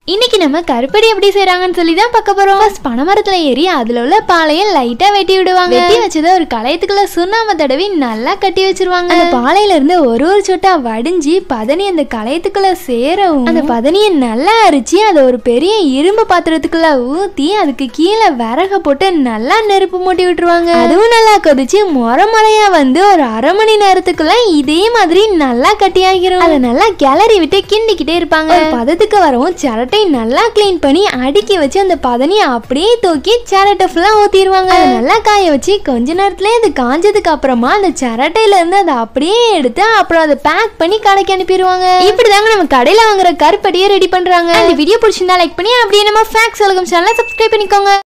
இன்னைக்கு நம்ம கருப்படி எப்படி செய்றாங்கன்னு சொல்லி தான் பார்க்க போறோம் ஃபர்ஸ்ட் பனைமரத்துல ஏறி அதுல உள்ள பாலையை லைட்டா வெட்டி விடுவாங்க வெட்டி வச்சதை ஒரு களையத்துக்குள்ள சுண்ணாம தடவி நல்லா கட்டி வச்சிருவாங்க அந்த பாலையில இருந்து ஒரு ஒரு சொட்டா வடிஞ்சு பதனி அந்த களையத்துக்குள்ள சேரவும் அந்த பதனியை நல்லா அரிச்சு அதை ஒரு பெரிய இரும்பு பாத்திரத்துக்குள்ள ஊத்தி அதுக்கு கீழே விறக போட்டு நல்லா நெருப்பு மூட்டி விட்டுருவாங்க அதுவும் நல்லா கொதிச்சு முறை முறையா வந்து ஒரு அரை மணி நேரத்துக்குள்ள இதே மாதிரி நல்லா கட்டியாகிரும் அதை நல்லா கிளறி விட்டு கிண்டிக்கிட்டே இருப்பாங்க ஒரு பதத்துக்கு வரவும் சிரட்டை நல்லா க்ளீன் பண்ணி அடுக்கி வச்சு அந்த பதனியை அப்படியே தூக்கி சிரட்டை ஃபுல்லா ஊத்திடுவாங்க அதை நல்லா காய வச்சு கொஞ்ச நேரத்துலயே அது காஞ்சதுக்கு அப்புறமா அந்த சிரட்டையில இருந்து அதை அப்படியே எடுத்து அப்புறம் அதை பேக் பண்ணி கடைக்கு அனுப்பிடுவாங்க இப்படிதாங்க நம்ம கடையில வாங்குற கருப்படியை ரெடி பண்றாங்க இந்த வீடியோ பிடிச்சிருந்தா லைக் பண்ணி அப்படியே நம்ம ஃபேக்ஸ் உலகம் சேனலை சப்ஸ்கிரைப் பண்ணிக்கோங்க